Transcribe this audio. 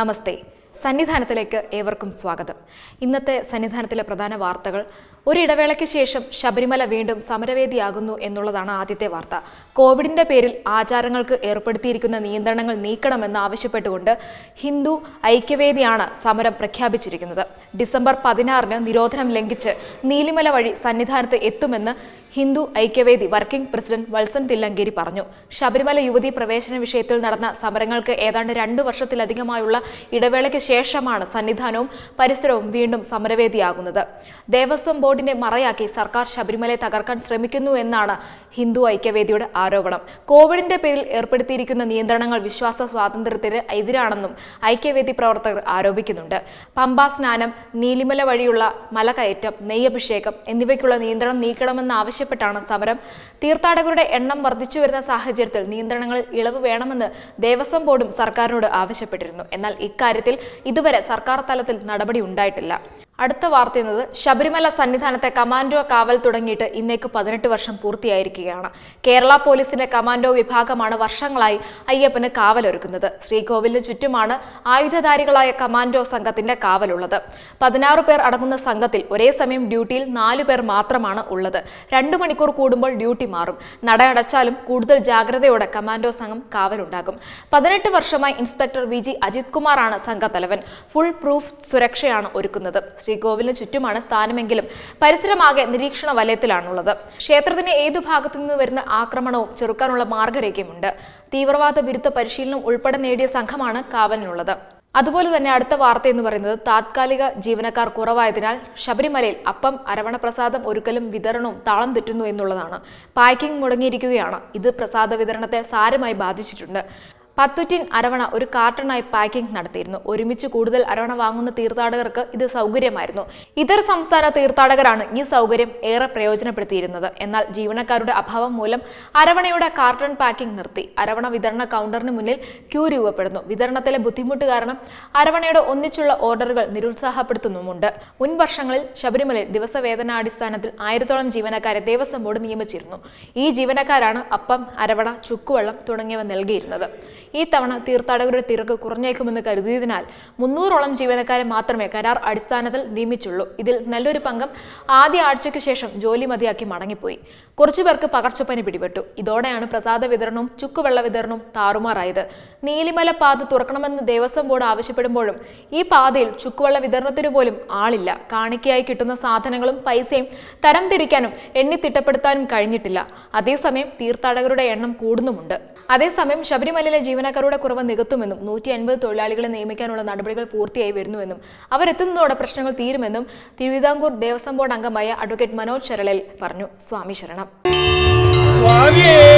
നമസ്തേ സന്നിധാനത്തിലേക്ക് ഏവർക്കും സ്വാഗതം ഇന്നത്തെ സന്നിധാനത്തിലെ പ്രധാന വാർത്തകൾ ഒരു ഇടവേളയ്ക്ക് ശേഷം ശബരിമല വീണ്ടും സമരവേദിയാകുന്നു എന്നുള്ളതാണ് ആദ്യത്തെ വാർത്ത കോവിഡിന്റെ പേരിൽ ആചാരങ്ങൾക്ക് ഏർപ്പെടുത്തിയിരിക്കുന്ന നിയന്ത്രണങ്ങൾ നീക്കണമെന്ന് ആവശ്യപ്പെട്ടുകൊണ്ട് ഹിന്ദു ഐക്യവേദിയാണ് സമരം പ്രഖ്യാപിച്ചിരിക്കുന്നത് ഡിസംബർ പതിനാറിന് നിരോധനം ലംഘിച്ച് നീലിമല വഴി സന്നിധാനത്ത് എത്തുമെന്ന് ഹിന്ദു ഐക്യവേദി വർക്കിംഗ് പ്രസിഡന്റ് വത്സൻ തില്ലങ്കേരി പറഞ്ഞു ശബരിമല യുവതി പ്രവേശന വിഷയത്തിൽ നടന്ന സമരങ്ങൾക്ക് ഏതാണ്ട് രണ്ടു വർഷത്തിലധികമായുള്ള ഇടവേളയ്ക്ക് ശേഷമാണ് സന്നിധാനവും പരിസരവും വീണ്ടും സമരവേദിയാകുന്നത് ദേവസ്വം ബോർഡിനെ മറയാക്കി സർക്കാർ ശബരിമലയെ തകർക്കാൻ ശ്രമിക്കുന്നു എന്നാണ് ഹിന്ദു ഐക്യവേദിയുടെ ആരോപണം കോവിഡിന്റെ പേരിൽ ഏർപ്പെടുത്തിയിരിക്കുന്ന നിയന്ത്രണങ്ങൾ വിശ്വാസ സ്വാതന്ത്ര്യത്തിന് എതിരാണെന്നും ഐക്യവേദി പ്രവർത്തകർ ആരോപിക്കുന്നുണ്ട് പമ്പാ സ്നാനം നീലിമല വഴിയുള്ള മലകയറ്റം നെയ്യഭിഷേകം എന്നിവയ്ക്കുള്ള നിയന്ത്രണം നീക്കണമെന്ന് ആവശ്യപ്പെട്ടാണ് സമരം തീർത്ഥാടകരുടെ എണ്ണം വർദ്ധിച്ചു വരുന്ന സാഹചര്യത്തിൽ നിയന്ത്രണങ്ങളിൽ ഇളവ് വേണമെന്ന് ദേവസ്വം ബോർഡും സർക്കാരിനോട് ആവശ്യപ്പെട്ടിരുന്നു എന്നാൽ ഇക്കാര്യത്തിൽ ഇതുവരെ സർക്കാർ തലത്തിൽ നടപടി ഉണ്ടായിട്ടില്ല അടുത്ത വാർത്ത എന്നത് ശബരിമല സന്നിധാനത്തെ കമാൻഡോ കാവൽ തുടങ്ങിയിട്ട് ഇന്നേക്ക് പതിനെട്ട് വർഷം പൂർത്തിയായിരിക്കുകയാണ് കേരള പോലീസിന്റെ കമാൻഡോ വിഭാഗമാണ് വർഷങ്ങളായി അയ്യപ്പന് കാവലൊരുക്കുന്നത് ശ്രീകോവിലിന് ചുറ്റുമാണ് ആയുധധാരികളായ കമാൻഡോ സംഘത്തിന്റെ കാവലുള്ളത് പതിനാറ് പേർ അടങ്ങുന്ന സംഘത്തിൽ ഒരേ സമയം ഡ്യൂട്ടിയിൽ നാലു പേർ മാത്രമാണ് ഉള്ളത് രണ്ടു മണിക്കൂർ കൂടുമ്പോൾ ഡ്യൂട്ടി മാറും നട അടച്ചാലും കൂടുതൽ ജാഗ്രതയോടെ കമാൻഡോ സംഘം കാവലുണ്ടാകും പതിനെട്ട് വർഷമായി ഇൻസ്പെക്ടർ വി ജി അജിത് കുമാറാണ് സംഘത്തലവൻ ഫുൾ പ്രൂഫ് സുരക്ഷയാണ് ഒരുക്കുന്നത് ശ്രീകോവിലിന് ചുറ്റുമാണ് സ്ഥാനമെങ്കിലും പരിസരമാകെ നിരീക്ഷണ വലയത്തിലാണുള്ളത് ക്ഷേത്രത്തിന് ഏതു ഭാഗത്തു നിന്ന് വരുന്ന ആക്രമണവും ചെറുക്കാനുള്ള മാർഗരേഖയുമുണ്ട് തീവ്രവാദ വിരുദ്ധ പരിശീലനം ഉൾപ്പെടെ നേടിയ സംഘമാണ് കാവലിനുള്ളത് അതുപോലെ തന്നെ അടുത്ത വാർത്ത എന്ന് പറയുന്നത് താത്കാലിക ജീവനക്കാർ കുറവായതിനാൽ ശബരിമലയിൽ അപ്പം അരവണ പ്രസാദം ഒരുക്കലും വിതരണവും താളം തെറ്റുന്നു എന്നുള്ളതാണ് പാക്കിംഗ് മുടങ്ങിയിരിക്കുകയാണ് ഇത് പ്രസാദ വിതരണത്തെ സാരമായി ബാധിച്ചിട്ടുണ്ട് പത്തു ടിൻ അരവണ ഒരു കാർട്ടണായി പാക്കിംഗ് നടത്തിയിരുന്നു ഒരുമിച്ച് കൂടുതൽ അരവണ വാങ്ങുന്ന തീർത്ഥാടകർക്ക് ഇത് സൗകര്യമായിരുന്നു ഇതര സംസ്ഥാന തീർത്ഥാടകരാണ് ഈ സൗകര്യം ഏറെ പ്രയോജനപ്പെടുത്തിയിരുന്നത് എന്നാൽ ജീവനക്കാരുടെ അഭാവം മൂലം അരവണയുടെ കാർട്ടൺ പാക്കിംഗ് നിർത്തി അരവണ വിതരണ കൗണ്ടറിന് മുന്നിൽ ക്യൂ രൂപപ്പെടുന്നു വിതരണത്തിലെ ബുദ്ധിമുട്ട് കാരണം അരവണയുടെ ഒന്നിച്ചുള്ള ഓർഡറുകൾ നിരുത്സാഹപ്പെടുത്തുന്നുമുണ്ട് മുൻ വർഷങ്ങളിൽ ശബരിമലയിൽ ദിവസവേതനാടിസ്ഥാനത്തിൽ ആയിരത്തോളം ജീവനക്കാരെ ദേവസ്വം ബോർഡ് നിയമിച്ചിരുന്നു ഈ ജീവനക്കാരാണ് അപ്പം അരവണ ചുക്കുവെള്ളം തുടങ്ങിയവ നൽകിയിരുന്നത് ഈ തവണ തീർത്ഥാടകരുടെ തിരക്ക് കുറഞ്ഞേക്കുമെന്ന് കരുതിയതിനാൽ മുന്നൂറോളം ജീവനക്കാരെ മാത്രമേ കരാർ അടിസ്ഥാനത്തിൽ നിയമിച്ചുള്ളൂ ഇതിൽ നല്ലൊരു പങ്കം ആദ്യ ആഴ്ചയ്ക്ക് ശേഷം ജോലി മതിയാക്കി മടങ്ങിപ്പോയി കുറച്ചു പേർക്ക് പകർച്ചപ്പനി പിടിപെട്ടു ഇതോടെയാണ് പ്രസാദ വിതരണവും ചുക്കുവെള്ള വിതരണവും താറുമാറായത് നീലിമല പാത തുറക്കണമെന്ന് ദേവസ്വം ബോർഡ് ആവശ്യപ്പെടുമ്പോഴും ഈ പാതയിൽ ചുക്കുവെള്ള വിതരണത്തിനു പോലും ആളില്ല കാണിക്കയായി കിട്ടുന്ന സാധനങ്ങളും പൈസയും തരം തിരിക്കാനും എണ്ണി തിട്ടപ്പെടുത്താനും കഴിഞ്ഞിട്ടില്ല അതേസമയം തീർത്ഥാടകരുടെ എണ്ണം കൂടുന്നുമുണ്ട് അതേസമയം ശബരിമലയിലെ ജീവനക്കാരുടെ കുറവ് നികത്തുമെന്നും നൂറ്റി അൻപത് തൊഴിലാളികളെ നിയമിക്കാനുള്ള നടപടികൾ പൂർത്തിയായി വരുന്നുവെന്നും അവരെത്തുന്നതോടെ പ്രശ്നങ്ങൾ തീരുമെന്നും തിരുവിതാംകൂർ ദേവസ്വം ബോർഡ് അംഗമായ അഡ്വക്കേറ്റ് മനോജ് ശരളൽ പറഞ്ഞു സ്വാമി ശരണം സ്വാമിയേ